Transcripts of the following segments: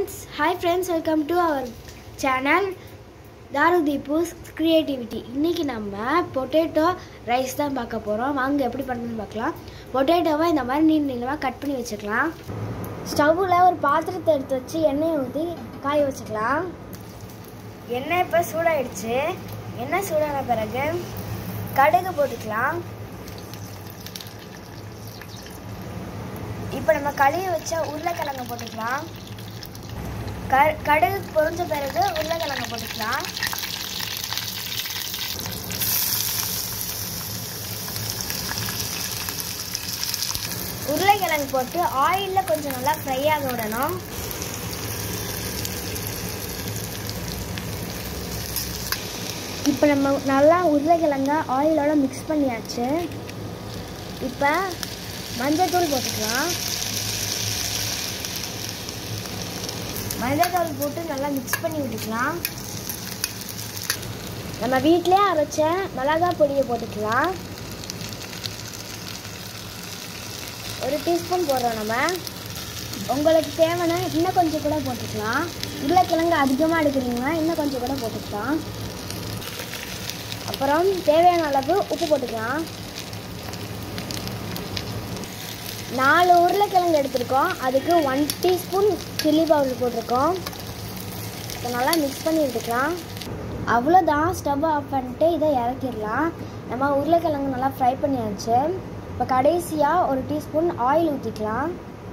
friends hi friends welcome to our channel தாருதீபூஸ் creativity இன்றைக்கி நம்ம பொட்டேட்டோ ரைஸ் தான் பார்க்க போகிறோம் வாங்க எப்படி பண்ணுறதுன்னு பார்க்கலாம் பொட்டேட்டோவை இந்த மாதிரி நீள் நீளமாக கட் பண்ணி வச்சுக்கலாம் ஸ்டவ்வில் ஒரு பாத்திரத்தை எடுத்து வச்சு எண்ணெயை ஊற்றி காய வச்சுக்கலாம் எண்ணெய் இப்போ சூடாயிடுச்சு எண்ணெய் சூடான பிறகு கடுகு போட்டுக்கலாம் இப்போ நம்ம கழுவி வச்ச உருளைக்கிழங்க போட்டுக்கலாம் க கடுகு பொரிஞ்ச பிறகு உருளைக்கிழங்க போட்டுக்கலாம் உருளைக்கிழங்கு போட்டு ஆயிலில் கொஞ்சம் நல்லா ஃப்ரை ஆக விடணும் இப்போ நம்ம நல்லா உருளைக்கிழங்க ஆயிலோட மிக்ஸ் பண்ணியாச்சு இப்போ மஞ்சள்தூள் போட்டுக்கலாம் மஞ்சள்தூள் போட்டு நல்லா மிக்ஸ் பண்ணி விட்டுக்கலாம் நம்ம வீட்டிலே அரைச்ச மிளகா பொடியை போட்டுக்கலாம் ஒரு டீஸ்பூன் போடுறோம் நம்ம உங்களுக்கு தேவைன்னா இன்னும் கொஞ்சம் கூட போட்டுக்கலாம் உருளைக்கிழங்கு அதிகமாக எடுக்கிறீங்கன்னா இன்னும் கொஞ்சம் கூட போட்டுக்கலாம் அப்புறம் தேவையான அளவு உப்பு போட்டுக்கலாம் நாலு உருளைக்கிழங்கு எடுத்திருக்கோம் அதுக்கு ஒன் டீஸ்பூன் சில்லி பவுடர் போட்டிருக்கோம் இப்போ நல்லா மிக்ஸ் பண்ணி விட்டுக்கலாம் அவ்வளோதான் ஸ்டவ் ஆஃப் பண்ணிட்டு இதை இறக்கிடலாம் நம்ம உருளைக்கிழங்கு நல்லா ஃப்ரை பண்ணியாச்சு இப்போ கடைசியாக ஒரு டீஸ்பூன் ஆயில் ஊற்றிக்கலாம்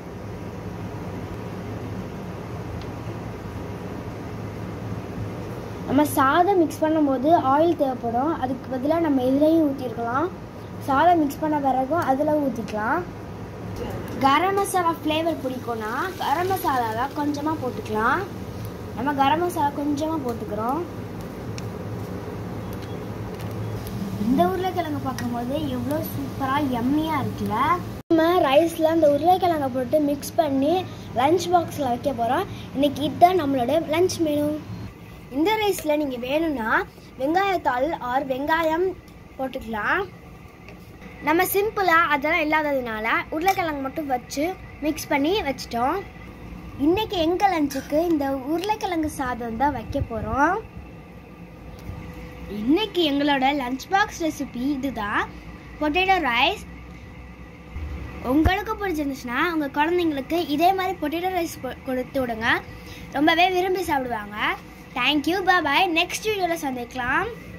நம்ம சாதம் மிக்ஸ் பண்ணும்போது ஆயில் தேவைப்படும் அதுக்கு பதிலாக நம்ம எதுலேயும் ஊற்றிருக்கலாம் சாதம் மிக்ஸ் பண்ண பிறகும் அதில் ஊற்றிக்கலாம் கரம் மசாலா ஃப்ளேவர் பிடிக்கும்னா கரம் மசாலாவை கொஞ்சமாக போட்டுக்கலாம் நம்ம கரம் மசாலா கொஞ்சமாக போட்டுக்கிறோம் இந்த உருளைக்கிழங்கு பார்க்கும்போது எவ்வளோ சூப்பராக எம்மியாக இருக்குல்ல நம்ம ரைஸில் அந்த உருளைக்கிழங்கை போட்டு மிக்ஸ் பண்ணி லஞ்ச் பாக்ஸில் வைக்க போகிறோம் இன்னைக்கு இதுதான் நம்மளோட லஞ்ச் மெனு இந்த ரைஸில் நீங்கள் வேணும்னா வெங்காயத்தாள் ஆர் வெங்காயம் போட்டுக்கலாம் நம்ம சிம்பிளாக அதெல்லாம் இல்லாததுனால உருளைக்கிழங்கு மட்டும் வச்சு மிக்ஸ் பண்ணி வச்சிட்டோம் இன்றைக்கி எங்கள் லஞ்சுக்கு இந்த உருளைக்கிழங்கு சாதம் தான் வைக்க போகிறோம் இன்னைக்கு எங்களோட லஞ்ச் பாக்ஸ் ரெசிபி இதுதான் பொட்டேட்டோ ரைஸ் உங்களுக்கு பிடிச்சிருந்துச்சுன்னா உங்கள் குழந்தைங்களுக்கு இதே மாதிரி பொட்டேட்டோ ரைஸ் கொடுத்து விடுங்க ரொம்பவே விரும்பி சாப்பிடுவாங்க தேங்க்யூ பாய் நெக்ஸ்ட் வீடியோவில் சந்திக்கலாம்